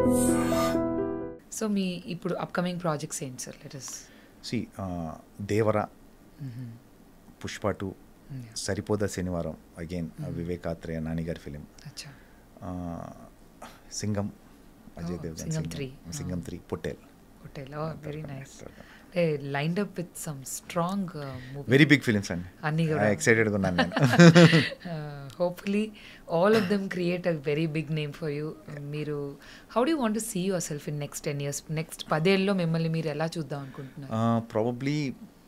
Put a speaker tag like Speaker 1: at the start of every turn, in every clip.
Speaker 1: So మీ ఇప్పుడు upcoming projects ఏంటి sir let us
Speaker 2: see Devara Pushpa two Saripodhaa Sanivaaram again Vivek Athreya నానిగారి ఫిలిం
Speaker 1: అచ్చా
Speaker 2: సింగం అజయ్
Speaker 1: Oh,
Speaker 2: దేవ్
Speaker 1: Singham three.
Speaker 2: Singham three Pottel
Speaker 1: hotel very nice అంటే lined up with some strong movie
Speaker 2: very big films అండి
Speaker 1: అన్నీ కూడా.
Speaker 2: ఎక్సైటెడ్గా ఉన్నాను నేను
Speaker 1: hopefully all of them create a very big name for you మీరు how do want see yourself in next ten years next పదేళ్ళలో మిమ్మల్ని మీరు ఎలా చూద్దాం అనుకుంటున్నారు
Speaker 2: probably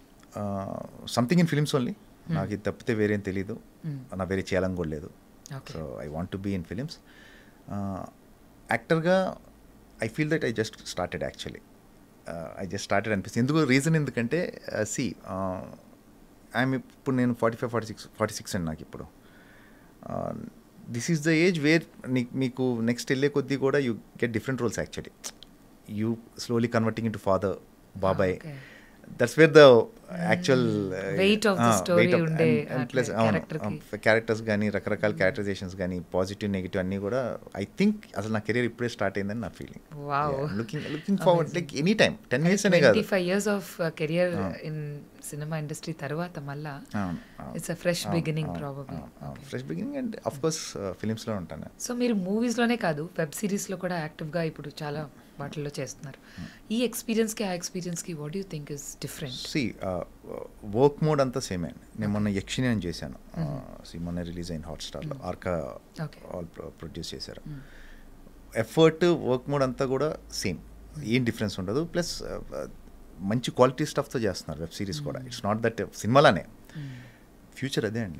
Speaker 2: something in films only నాకు ఇది తప్పితే వేరేం తెలీదు నా వేరే చేయాలని కూడా లేదు
Speaker 1: Okay.
Speaker 2: So I want to be in films యాక్టర్గా I feel that I just started actually I just started అనిపిస్తుంది ఎందుకు రీజన్ ఎందుకంటే సి ఐఎమ్ ఇప్పుడు నేను forty five forty six forty six అండి నాకు ఇప్పుడు this is the age where మీకు నెక్స్ట్ వెళ్ళే కొద్దీ కూడా you get different roles actually you slowly converting in to father బాబాయ్
Speaker 1: Okay.
Speaker 2: That's where the actual
Speaker 1: Weight of the story ఉండే
Speaker 2: plus
Speaker 1: అట్లా character కి.
Speaker 2: క్యారెక్టర్స్ కానీ రకరకాల క్యారెక్టరైజేషన్స్ కానీ పాజిటివ్ నెగిటివ్ అన్నీ కూడా ఐ థింక్ అసలు నా కెరీర్ ఇప్పుడే స్టార్ట్ అయిందని నా feeling
Speaker 1: Wow.
Speaker 2: Looking looking forward like any time ten years అనే కాదు
Speaker 1: twenty five years of career in cinema industry తర్వాత మళ్ళా it's a fresh beginning probably
Speaker 2: fresh beginning and of course ఫిలిమ్స్లో ఉంటాను
Speaker 1: సో మీరు మూవీస్లోనే కాదు వెబ్ సిరీస్లో కూడా యాక్టివ్గా ఇప్పుడు చాలా వాటిల్లో చేస్తున్నారు ఈ ఎక్స్పీరియన్స్కి ఆ ఎక్స్పీరియన్స్కి what you think is different
Speaker 2: see work mode అంతా సేమే అండి నేను మొన్న యక్షిని అని చేశాను సి మొన్న రిలీజ్ అయిన హాట్స్టార్లో ఆర్కా
Speaker 1: Okay.
Speaker 2: ఆల్ ప్రొడ్యూస్ చేశారు ఎఫర్ట్ వర్క్ మోడ్ అంతా కూడా సేమ్ ఏం డిఫరెన్స్ ఉండదు ప్లస్ మంచి క్వాలిటీ స్టఫ్తో చేస్తున్నారు వెబ్ సిరీస్ కూడా ఇట్స్ నాట్ దట్ సినిమాలానే ఫ్యూచర్ అదే అండి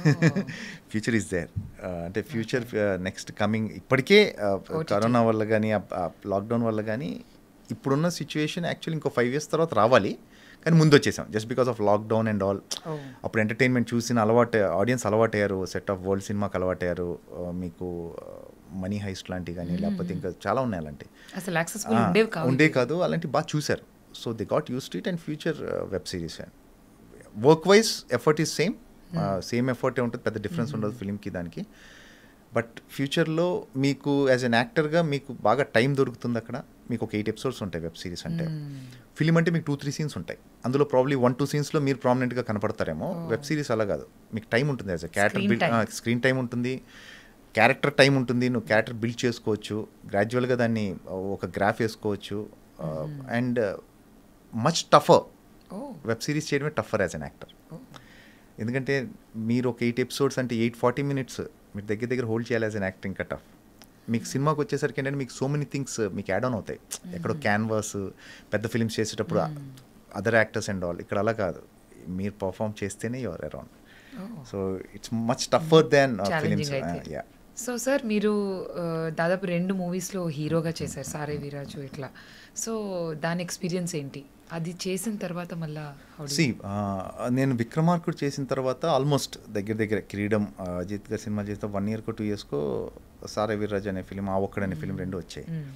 Speaker 2: ఫ్యూచర్ ఇస్ దేర్ అంటే ఫ్యూచర్ నెక్స్ట్ కమింగ్ ఇప్పటికే కరోనా వల్ల కానీ లాక్డౌన్ వల్ల కానీ ఇప్పుడున్న సిచ్యువేషన్ యాక్చువల్లీ ఇంకో ఫైవ్ ఇయర్స్ తర్వాత రావాలి కానీ ముందు వచ్చేసాం just because of lockdown and all
Speaker 1: Oh.
Speaker 2: అప్పుడు ఎంటర్టైన్మెంట్ చూసిన అలవాటు ఆడియన్స్ అలవాటయ్యారు సెట్ ఆఫ్ వరల్డ్ సినిమాకి అలవాటయ్యారు uh, మీకు మనీ హైస్ట్ లాంటివి కానీ లేకపోతే ఇంకా చాలా ఉన్నాయి అలాంటి
Speaker 1: అసలు యాక్సెసిబుల్ ఉండేవి కాదు
Speaker 2: ఉండే కాదు అలాంటి బాగా చూశారు so they got use it and future web series and work wise effort is same same ఎఫర్టే ఉంటుంది పెద్ద డిఫరెన్స్ ఉండదు ఫిలింకి దానికి బట్ ఫ్యూచర్లో మీకు యాజ్ అన్ యాక్టర్గా మీకు బాగా టైం దొరుకుతుంది అక్కడ మీకు ఒక ఎయిట్ ఎపిసోడ్స్ ఉంటాయి వెబ్ సిరీస్ అంటే ఫిలిం అంటే మీకు టూ త్రీ సీన్స్ ఉంటాయి అందులో ప్రాబ్లీ వన్ టూ సీన్స్లో మీరు ప్రామినెంట్గా కనపడతారేమో వెబ్ సిరీస్ అలా కాదు మీకు టైం ఉంటుంది as a character
Speaker 1: Screen time.
Speaker 2: Build screen time ఉంటుంది క్యారెక్టర్ టైం ఉంటుంది నువ్వు క్యారెక్టర్ బిల్డ్ చేసుకోవచ్చు గ్రాడ్యువల్గా దాన్ని ఒక గ్రాఫ్ వేసుకోవచ్చు అండ్ మచ్ టఫర్
Speaker 1: ఓ
Speaker 2: వెబ్ సిరీస్ చేయడమే టఫర్ యాజ్ అన్ యాక్టర్ ఎందుకంటే మీరు ఒక ఎయిట్ ఎపిసోడ్స్ అంటే ఎయిట్ ఫార్టీ మినిట్స్ మీరు దగ్గర దగ్గర హోల్డ్ చేయాలి యాజ్ అన్ యాక్టర్ ఇంకా టఫ్ మీకు సినిమాకి వచ్చేసరికి ఏంటంటే మీకు సో మెనీ థింగ్స్ మీకు యాడ్ ఆన్ అవుతాయి ఎక్కడో క్యాన్వాస్ పెద్ద ఫిల్మ్స్ చేసేటప్పుడు అదర్ యాక్టర్స్ అండ్ ఆల్ ఇక్కడ అలా కాదు మీరు పర్ఫామ్ చేస్తేనే your around so it's much tougher than films
Speaker 1: challenging అయితే
Speaker 2: యా
Speaker 1: సో సార్ మీరు ఆ, దాదాపు రెండు మూవీస్లో హీరోగా చేశారు సారే వీరాజు ఇట్లా సో దాని ఎక్స్పీరియన్స్ ఏంటి అది చేసిన తర్వాత మళ్ళా how do you-
Speaker 2: సి నేను విక్రమార్కుడు చేసిన తర్వాత ఆల్మోస్ట్ దగ్గర దగ్గర కిరీడం ఆ, అజిత్ గారి సినిమా చేస్తే వన్ ఇయర్కో టూ ఇయర్స్కో సారా వీర్రాజు అనే ఫిలిం ఆ ఒక్కడనే ఫిలిం రెండు వచ్చాయి
Speaker 1: మ్మ్.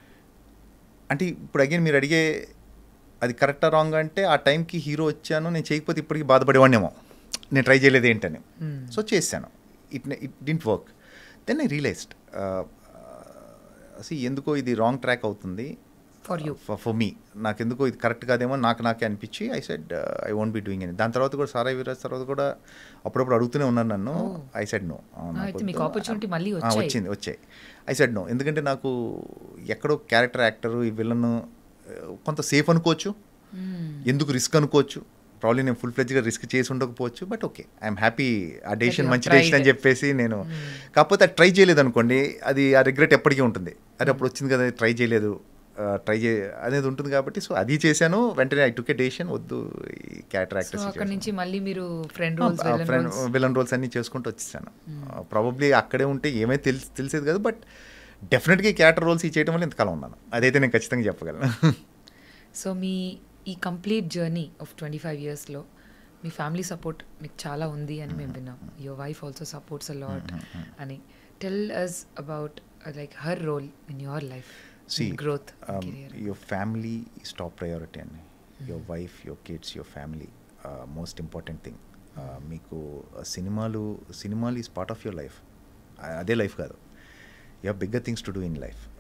Speaker 2: అంటే ఇప్పుడు అగైన్ మీరు అడిగే అది కరెక్టా రాంగ్ అంటే ఆ టైంకి హీరో వచ్చాను నేను చేయకపోతే ఇప్పటికి బాధపడేవాడినేమో నేను ట్రై చేయలేదు ఏంటని
Speaker 1: Hmm.
Speaker 2: సో చేశాను it it didn't work then I realised see ఎందుకో ఇది రాంగ్ ట్రాక్ అవుతుంది
Speaker 1: For you.
Speaker 2: ఫర్ మీ నాకు ఎందుకో ఇది కరెక్ట్ కాదేమో నాకు నాకే అనిపించి I said I won't be doing అని దాని తర్వాత కూడా సారా వీరాజ్ తర్వాత కూడా అప్పుడప్పుడు అడుగుతూనే ఉన్నాను నన్ను
Speaker 1: Oh.
Speaker 2: ఐ సెడ్ నో
Speaker 1: అయితే మీకు opportunity మళ్ళీ వచ్చాయి.
Speaker 2: వచ్చింది వచ్చాయి ఐ సెడ్ నో ఎందుకంటే నాకు ఎక్కడో క్యారెక్టర్ యాక్టర్ ఈ విలన్ కొంత సేఫ్ అనుకోవచ్చు
Speaker 1: మ్మ్.
Speaker 2: ఎందుకు రిస్క్ అనుకోవచ్చు ప్రాబ్లీ నేను ఫుల్ ఫ్లెజ్గా రిస్క్ చేసి ఉండకపోవచ్చు బట్ ఓకే ఐఎమ్ హ్యాపీ ఆ డెసిషన్
Speaker 1: you
Speaker 2: మంచి
Speaker 1: tried.
Speaker 2: డెసిషన్ అని చెప్పేసి నేను కాకపోతే అది ట్రై చేయలేదు అనుకోండి అది ఆ రిగ్రెట్ ఎప్పటికీ ఉంటుంది అది అప్పుడు వచ్చింది కదా ట్రై చేయలేదు ట్రై చే అనేది ఉంటుంది కాబట్టి సో అది చేశాను వెంటనే ఐ టుక్ ఏ డెసిషన్ వద్దు ఈ క్యారెక్టర్
Speaker 1: సో
Speaker 2: యాక్టర్స్
Speaker 1: అక్కడ నుంచి మళ్ళీ మీరు friend roles
Speaker 2: friend villain roles అన్ని చేసుకుంటూ వచ్చేసాను ప్రాబబ్లీ అక్కడే ఉంటే ఏమైతే తెలిసి తెలిసేది కాదు బట్ డెఫినెట్గా ఈ క్యారెక్టర్ రోల్స్ ఈ చేయడం వల్ల ఇంతకాలం ఉన్నాను అదైతే నేను ఖచ్చితంగా చెప్పగలను
Speaker 1: సో మీ ఈ complete journey of twenty five ఇయర్స్లో మీ ఫ్యామిలీ సపోర్ట్ మీకు చాలా ఉంది అని మేము విన్నాం your wife also supports a lot అని tell us about like her role in your life
Speaker 2: See,
Speaker 1: growth
Speaker 2: um, your family is top priority అండి your wife your kids your family uh, most important thing Uh, మీకు uh, సినిమాలు సినిమాలు is part of your life అదే life కాదు you have bigger things to do in life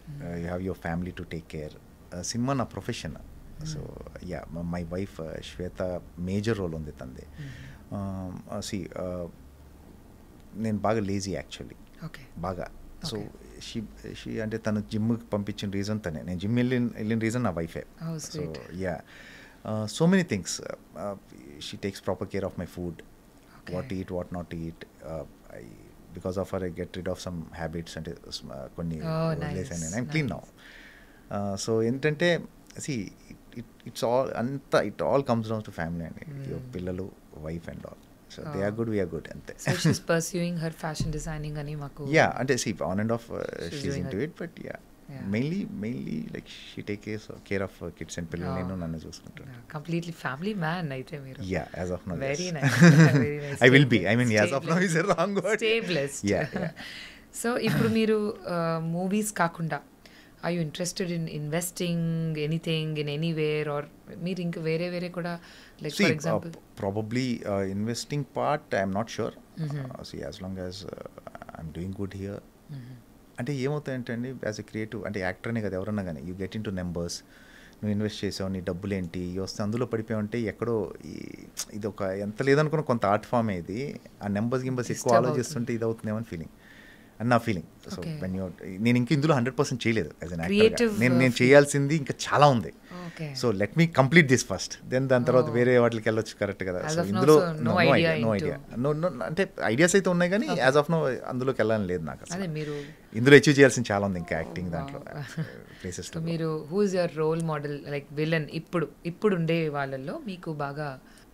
Speaker 2: you have your family to take care cinema నా profession so yeah my wife Shwetha major role ఉంది తంది see నేను బాగా lazy actually
Speaker 1: okay
Speaker 2: బాగా so
Speaker 1: Okay.
Speaker 2: She she అంటే తను జిమ్కి పంపించిన రీజన్ తనే నేను జిమ్ వెళ్ళిన వెళ్ళిన రీజన్ నా వైఫే
Speaker 1: Oh,
Speaker 2: so
Speaker 1: sweet.
Speaker 2: Yeah so many things she takes proper care of my food
Speaker 1: Okay.
Speaker 2: What eat what not eat I because of I get rid of some habits అంటే uh, కొన్ని
Speaker 1: Oh,
Speaker 2: వదిలేసాను
Speaker 1: nice,
Speaker 2: నేను I'm clean now
Speaker 1: nice.
Speaker 2: So ఏంటంటే see it's all అంతా it all comes down to family అండి
Speaker 1: Mm.
Speaker 2: పిల్లలు wife and all so they
Speaker 1: Oh.
Speaker 2: Are good we're good అంతే
Speaker 1: so she's pursuing her fashion designing అని మాకు
Speaker 2: yeah అంటే see on and off
Speaker 1: She's
Speaker 2: she's
Speaker 1: doing
Speaker 2: in to
Speaker 1: her-
Speaker 2: it but yeah
Speaker 1: Yeah.
Speaker 2: Mainly mainly like she take care care of kids and పిల్లలు
Speaker 1: Oh.
Speaker 2: నేను నన్ను చూసుకుంటాను
Speaker 1: completely family man అయితే మీరు
Speaker 2: yeah as of now
Speaker 1: Very nice. Very nice.
Speaker 2: I will
Speaker 1: Stay
Speaker 2: be I mean
Speaker 1: blessed.
Speaker 2: As
Speaker 1: Stay
Speaker 2: of now is a wrong word
Speaker 1: stay blessed
Speaker 2: Yeah, yeah.
Speaker 1: So ఇప్పుడు మీరు movies కాకుండా I you interested in investing anything in anywhere or మీరు ఇంకా వేరే వేరే కూడా like
Speaker 2: See,
Speaker 1: for
Speaker 2: uh,
Speaker 1: example
Speaker 2: probably uh, investing part, I'm not sure.
Speaker 1: Mhm.
Speaker 2: Uh, see, as long as uh, I'm doing good here. అంటే ఏమవుతాయంటే అండి as a creative అంటే యాక్టర్నే కదా ఎవరన్నా కానీ you get into numbers నువ్వు invest చేసావు నీ డబ్బులు ఏంటి ఇవి వస్తే అందులో పడిపోయావంటే ఎక్కడో ఈ- ఇది ఒక ఎంత లేదనుకున్న కొంత ఆర్ట్ ఫామ్ ఇది ఆ నెంబర్స్ గింబర్స్ ఎక్కువ
Speaker 1: Disturb
Speaker 2: ఆలోచిస్తుంటే ఇది అవుతుందేమో ఫీలింగ్ అని నా feeling so
Speaker 1: Okay.
Speaker 2: When you నేను ఇంకా ఇందులో హండ్రెడ్ పర్సెంట్ చేయలేదు యాజ్ అన్ యాక్టర్
Speaker 1: Creative,
Speaker 2: నేను
Speaker 1: uh,
Speaker 2: నేను చేయాల్సింది ఇంకా చాలా ఉంది
Speaker 1: okay
Speaker 2: so let me complete this first then దాని తర్వాత
Speaker 1: Oh.
Speaker 2: వేరే వాటికి వెళ్ళొచ్చు కరెక్ట్ కదా
Speaker 1: As
Speaker 2: సో
Speaker 1: of now,
Speaker 2: ఇందులో
Speaker 1: so no
Speaker 2: no
Speaker 1: idea
Speaker 2: idea no
Speaker 1: into-
Speaker 2: idea no no అంటే ఐడియాస్ అయితే ఉన్నాయి కానీ
Speaker 1: Okay.
Speaker 2: యాజ్ ఆఫ్ నో అందులోకి వెళ్ళాలని లేదు నాకు
Speaker 1: అదే
Speaker 2: అసలు
Speaker 1: మీరు
Speaker 2: ఇందులో అచీవ్ చేయాల్సింది చాలా ఉంది ఇంకా యాక్టింగ్
Speaker 1: wow.
Speaker 2: దాంట్లో ప్లేసెస్
Speaker 1: సో మీరు who is your role model like villain ఇప్పుడు ఇప్పుడు ఉండే వాళ్ళల్లో మీకు బాగా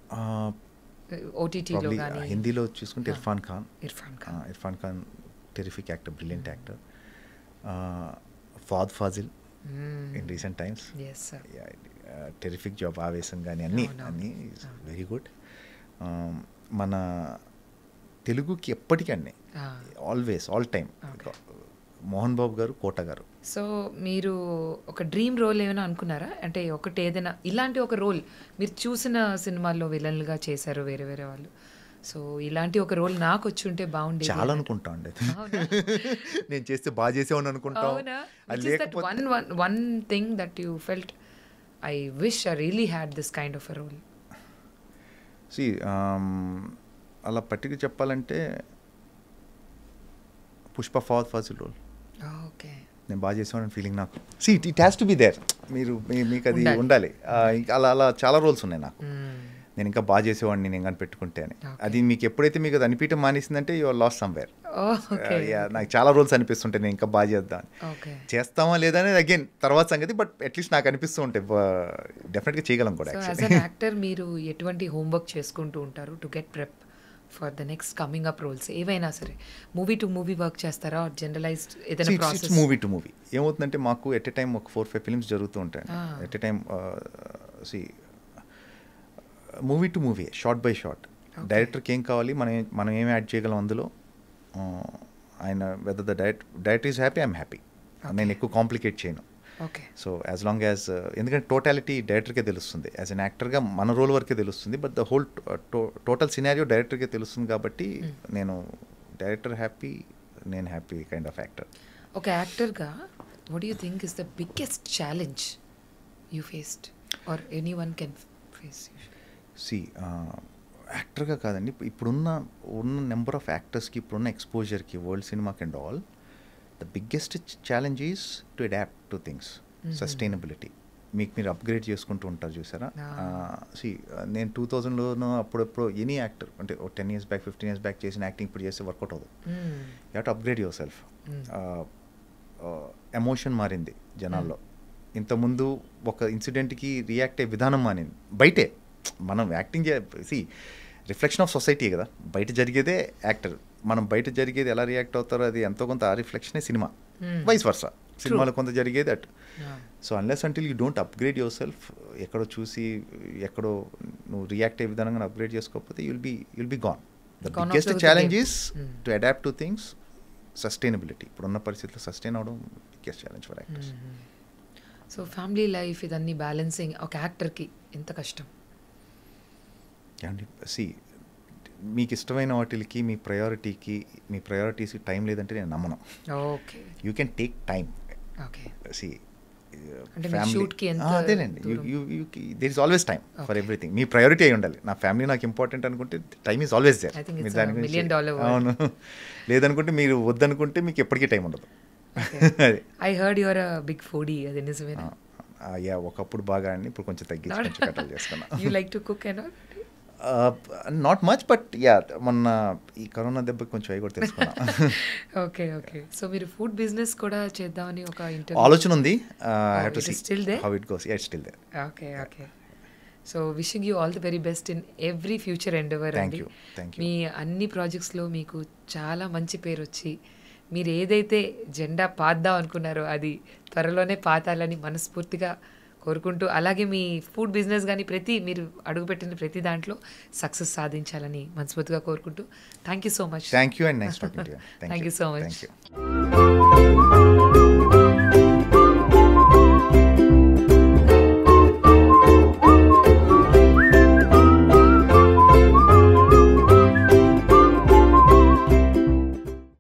Speaker 1: ఓటీటీలో కానీ
Speaker 2: హిందీలో చూసుకుంటే
Speaker 1: Ah.
Speaker 2: ఇర్ఫాన్ ఖాన్
Speaker 1: ఇర్ఫాన్
Speaker 2: ఆ,
Speaker 1: Khan
Speaker 2: Irrfan Khan terrific actor brilliant actor Fahadh Faasil in recent times
Speaker 1: yes sir
Speaker 2: terrific job Aavesham కానీ అన్నీ
Speaker 1: అవునవును.
Speaker 2: అన్నీ
Speaker 1: అవును.
Speaker 2: వెరీ గుడ్ మన తెలుగుకి ఎప్పటికీ అన్నీ always all time
Speaker 1: Okay.
Speaker 2: Mohan Babu garu Kota గారు
Speaker 1: సో మీరు ఒక డ్రీమ్ రోల్ ఏమైనా అనుకున్నారా అంటే ఒకటి ఏదైనా ఇలాంటి ఒక రోల్ మీరు చూసిన సినిమాల్లో విలన్లుగా చేశారు వేరే వేరే వాళ్ళు సో ఇలాంటి ఒక రోల్ నాకు వచ్చి ఉంటే బాగుండేది
Speaker 2: చాలా
Speaker 1: అన్నట్టు.
Speaker 2: అనుకుంటా అండి
Speaker 1: అవునా?
Speaker 2: నేను చేస్తే బాగా చేసేవాడిని అనుకుంటాం
Speaker 1: అవునా
Speaker 2: అది
Speaker 1: వన్
Speaker 2: లేకపోతే
Speaker 1: one one thing that you felt I wish I really had this kind of a role
Speaker 2: see అలా పట్టిక చెప్పాలంటే పుష్ప ఫాద్ ఫాజిల్ రోల్
Speaker 1: ఓకే
Speaker 2: నేను బాగా చేసామని ఫీలింగ్ నాకు see it has to be there మీరు మీ- మీకు అది
Speaker 1: ఉండాలి.
Speaker 2: ఉండాలి ఆ, ఇంకా అలా అలా చాలా రోల్స్ ఉన్నాయి నాకు నేను ఇంకా బాగా చేసేవాడిని నేను కానీ పెట్టుకుంటే అని
Speaker 1: Okay.
Speaker 2: అది మీకు ఎప్పుడైతే మీకు అది అనిపించడం మానేసిందంటే యువర్ లాస్ సమ్వేర్
Speaker 1: ఓకే
Speaker 2: నాకు చాలా రోల్స్ అనిపిస్తుంటాయి నేను ఇంకా బాగా చేద్దాం అని.
Speaker 1: ఓకే
Speaker 2: చేస్తామా లేదా అనేది అగైన్ తర్వాత సంగతి బట్ అట్లీస్ట్ నాకు అనిపిస్తూ ఉంటాయి డెఫినెట్గా చేయగలం కూడా
Speaker 1: so as an
Speaker 2: actually
Speaker 1: actor మీరు ఎటువంటి హోంవర్క్ చేసుకుంటూ ఉంటారు to get prep for the next coming up roles ఏవైనా సరే మూవీ టు మూవీ వర్క్ చేస్తారా జనరలైజ్డ్ ఏదైనా
Speaker 2: it's
Speaker 1: process
Speaker 2: movie to movie ఏమవుతుందంటే మాకు ఎట్ ఎ టైం ఒక ఫోర్ ఫైవ్ ఫిల్మ్స్ జరుగుతూ ఉంటాయి
Speaker 1: Ah.
Speaker 2: At a time see movie to movie short by short
Speaker 1: Okay.
Speaker 2: డైరెక్టర్కి ఏం కావాలి మనం ఏం- మనం ఏం యాడ్ చేయగలం అందులో Uh, ఆయన whether the direct director is happy I'm happy నేను ఎక్కువ కాంప్లికేట్ చేయను
Speaker 1: okay
Speaker 2: so as long as ఎందుకంటే టోటాలిటీ డైరెక్టర్కే తెలుస్తుంది యాజ్ అన్ యాక్టర్గా మన రోల్ వరకే తెలుస్తుంది but the whole total scenario డైరెక్టర్కే తెలుస్తుంది కాబట్టి
Speaker 1: Mm.
Speaker 2: నేను డైరెక్టర్ హ్యాపీ నేను హ్యాపీ కైండ్ ఆఫ్ యాక్టర్
Speaker 1: ఒక యాక్టర్గా what you think is the biggest challenge you faced or anyone can face
Speaker 2: see యాక్టర్గా కాదండి ఇప్పు- ఇప్పుడున్న ఉన్న నెంబర్ ఆఫ్ యాక్టర్స్కి ఇప్పుడున్న ఎక్స్పోజర్కి వరల్డ్ సినిమాకి and all the biggest challenge is to adapt to things
Speaker 1: Mhm.
Speaker 2: Sustainability మీకు మీరు అప్గ్రేడ్ చేసుకుంటూ ఉంటారు చూసారా
Speaker 1: Ah.
Speaker 2: సి నేను టూ థౌజండ్లోనూ అప్పుడప్పుడు ఎనీ యాక్టర్ అంటే ten years back fifteen years back చేసిన యాక్టింగ్ ఇప్పుడు చేస్తే వర్కౌట్ అవ్వదు you have to upgrade yourself
Speaker 1: Mm.
Speaker 2: Emotion మారింది జనాల్లో ఇంతకుముందు ఒక ఇన్సిడెంట్కి రియాక్ట్ అయ్యే విధానం మారింది బయటే మనం యాక్టింగ్ చే సి రిఫ్లెక్షన్ ఆఫ్ సొసైటీ కదా బయట జరిగేదే యాక్టర్ మనం బయట జరిగేది ఎలా రియాక్ట్ అవుతారో అది ఎంతో కొంత ఆ రిఫ్లెక్షనే సినిమా
Speaker 1: Hmm.
Speaker 2: వైస్ వర్స సినిమాలో కొంత జరిగేది అట్
Speaker 1: Yeah.
Speaker 2: So unless until you don't upgrade yourself ఎక్కడో చూసి ఎక్కడో నువ్వు రియాక్ట్ అయ్యే విధంగా అప్గ్రేడ్ చేసుకోకపోతే you'll be you'll be gone the
Speaker 1: Gone out
Speaker 2: biggest
Speaker 1: of the
Speaker 2: challenge
Speaker 1: game.
Speaker 2: Is
Speaker 1: Hmm.
Speaker 2: To adapt to things sustainability ఇప్పుడున్న పరిస్థితుల్లో సస్టైన్ అవడం biggest challenge for actors
Speaker 1: so family life ఇదన్నీ బ్యాలెన్సింగ్ ఒక యాక్టర్కి ఎంత కష్టం
Speaker 2: ఏమండి సి మీకు ఇష్టమైన వాటికి మీ ప్రయారిటీకి మీ ప్రయారిటీస్కి టైం లేదంటే నేను నమ్మను
Speaker 1: okay
Speaker 2: you can take time
Speaker 1: okay
Speaker 2: see
Speaker 1: అంటే మీ shoot కి ఎంత
Speaker 2: అదేనండి
Speaker 1: దూరం?
Speaker 2: There is always time for
Speaker 1: Okay.
Speaker 2: Everything మీ ప్రయారిటీ అయి ఉండాలి నా ఫ్యామిలీ నాకు ఇంపార్టెంట్ అనుకుంటే time is always there
Speaker 1: I think it's a million dollar word.
Speaker 2: అవును లేదనుకుంటే మీరు వద్దనుకుంటే మీకు ఎప్పటికీ టైం ఉండదు అది
Speaker 1: I heard your big foodie అది నిజమేనా
Speaker 2: యా ఒకప్పుడు బాగా అండి ఇప్పుడు కొంచెం తగ్గించి కొంచెం కట్టలు చేసుకున్నా
Speaker 1: you like to cook and
Speaker 2: not much but yeah మొన్న ఈ కరోనా దెబ్బకి కొంచెం అవి కూడా తెలుసుకున్నా
Speaker 1: ఓకే ఓకే సో మీరు ఫుడ్ బిజినెస్ కూడా చేద్దామని ఒక ఇంటర్వ్యూ
Speaker 2: ఆలోచన ఉంది
Speaker 1: Oh, it is still there?
Speaker 2: How it goes it still there
Speaker 1: okay okay so wishing you all the very best in every future endeavour
Speaker 2: Thank
Speaker 1: అండి
Speaker 2: you, thank you.
Speaker 1: మీ అన్ని ప్రాజెక్ట్స్లో మీకు చాలా మంచి పేరు వచ్చి మీరు ఏదైతే జెండా పాద్దాం అనుకున్నారో అది త్వరలోనే పాతాలని మనస్ఫూర్తిగా కోరుకుంటూ అలాగే మీ ఫుడ్ బిజినెస్ కానీ ప్రతి మీరు అడుగుపెట్టిన ప్రతి దాంట్లో సక్సెస్ సాధించాలని మనస్ఫూర్తిగా కోరుకుంటూ thank you so much
Speaker 2: thank you and nice talking to you
Speaker 1: Thank you so much.
Speaker 2: Thank you